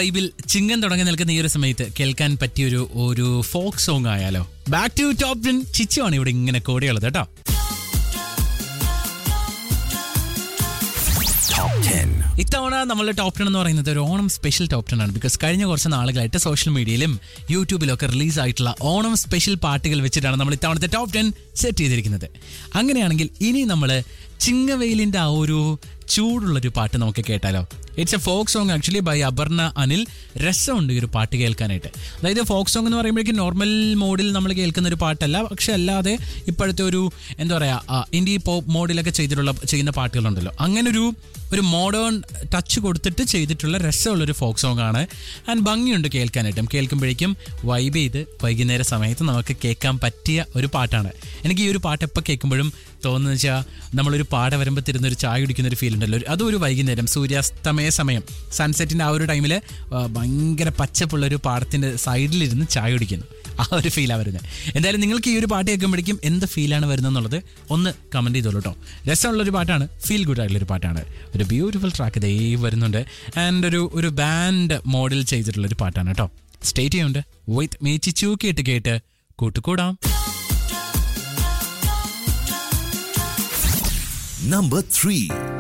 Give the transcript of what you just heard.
വൈബിൽ ചിങ്ങം തുടങ്ങി നിൽക്കുന്ന ഈ ഒരു സമയത്ത് കേൾക്കാൻ പറ്റിയൊരു ഒരു ഫോക്ക് സോങ് ആയാലോ ബാക്ക് ടു ടോപ്പ് ടെൻ ചിച്ചുവാണ് ഇവിടെ ഇങ്ങനെ കോടിയുള്ളത് കേട്ടോ ഇത്തവണ നമ്മളുടെ ടോപ്പ് ടെൻ എന്ന് പറയുന്നത് ഒരു ഓണം സ്പെഷ്യൽ ടോപ്പ് ടെൻ ആണ് ബിക്കോസ് കഴിഞ്ഞ കുറച്ച് നാളുകളായിട്ട് സോഷ്യൽ മീഡിയയിലും യൂട്യൂബിലും ഒക്കെ റിലീസ് ആയിട്ടുള്ള ഓണം സ്പെഷ്യൽ പാട്ടുകൾ വെച്ചിട്ടാണ് നമ്മൾ ഇത്തവണത്തെ ടോപ്പ് ടെൻ സെറ്റ് ചെയ്തിരിക്കുന്നത് അങ്ങനെയാണെങ്കിൽ ഇനി നമ്മൾ ചിങ്ങവെയിലിന്റെ ആ ഒരു ചൂടുള്ളൊരു പാട്ട് നമുക്ക് കേട്ടാലോ it's a folk song actually by Aparna Anil രസമുണ്ട് ഈ ഒരു പാട്ട് കേൾക്കാനായിട്ട് അതായത് ഫോക്ക് സോങ് എന്ന് പറയുമ്പോഴേക്കും നോർമൽ മോഡിൽ നമ്മൾ കേൾക്കുന്ന ഒരു പാട്ടല്ല പക്ഷെ അല്ലാതെ ഇപ്പോഴത്തെ ഒരു എന്താ പറയുക ഇന്ത്യ പോപ്പ് മോഡിലൊക്കെ ചെയ്തിട്ടുള്ള ചെയ്യുന്ന പാട്ടുകളുണ്ടല്ലോ അങ്ങനെ ഒരു ഒരു മോഡേൺ ടച്ച് കൊടുത്തിട്ട് ചെയ്തിട്ടുള്ള രസമുള്ളൊരു ഫോക്ക് സോങ് ആണ് ആൻഡ് ഭംഗിയുണ്ട് കേൾക്കാനായിട്ടും കേൾക്കുമ്പോഴേക്കും വൈബ് ചെയ്ത് വൈകുന്നേര സമയത്ത് നമുക്ക് കേൾക്കാൻ പറ്റിയ ഒരു പാട്ടാണ് എനിക്ക് ഈ ഒരു പാട്ട് എപ്പോൾ കേൾക്കുമ്പോഴും തോന്നുന്നത് വെച്ചാൽ നമ്മളൊരു പാട വരുമ്പോൾ തരുന്ന ഒരു ചായ കുടിക്കുന്ന ഒരു ഫീൽ ഉണ്ടല്ലോ ഒരു- അതും ഒരു വൈകുന്നേരം സൂര്യാസ്തമയ സമയം സൺസെറ്റിൻ്റെ ആ ഒരു ടൈമിൽ ഭയങ്കര പച്ചപ്പുള്ള ഒരു പാടത്തിൻ്റെ സൈഡിലിരുന്ന് ചായ കുടിക്കുന്നു ആ ഒരു ഫീലാണ് വരുന്നത് എന്തായാലും നിങ്ങൾക്ക് ഈ ഒരു പാട്ട് കേൾക്കുമ്പോഴേക്കും എന്ത് ഫീലാണ് വരുന്നത് എന്നുള്ളത് ഒന്ന് കമൻറ്റ് ചെയ്തോളൂ കേട്ടോ രസമുള്ളൊരു പാട്ടാണ് ഫീൽ ഗുഡ് ആയിട്ടുള്ളൊരു പാട്ടാണ് ഒരു ബ്യൂട്ടിഫുൾ ട്രാക്ക് ദേ വരുന്നുണ്ട് ആൻഡ് ഒരു ഒരു ബാൻഡ് മോഡൽ ചെയ്തിട്ടുള്ളൊരു പാട്ടാണ് കേട്ടോ സ്റ്റേറ്റ് ചെയ്യുന്നുണ്ട് വിത്ത് മേച്ചിച്ചു കേട്ട് കേട്ട് കൂട്ടുകൂടാം Number 3.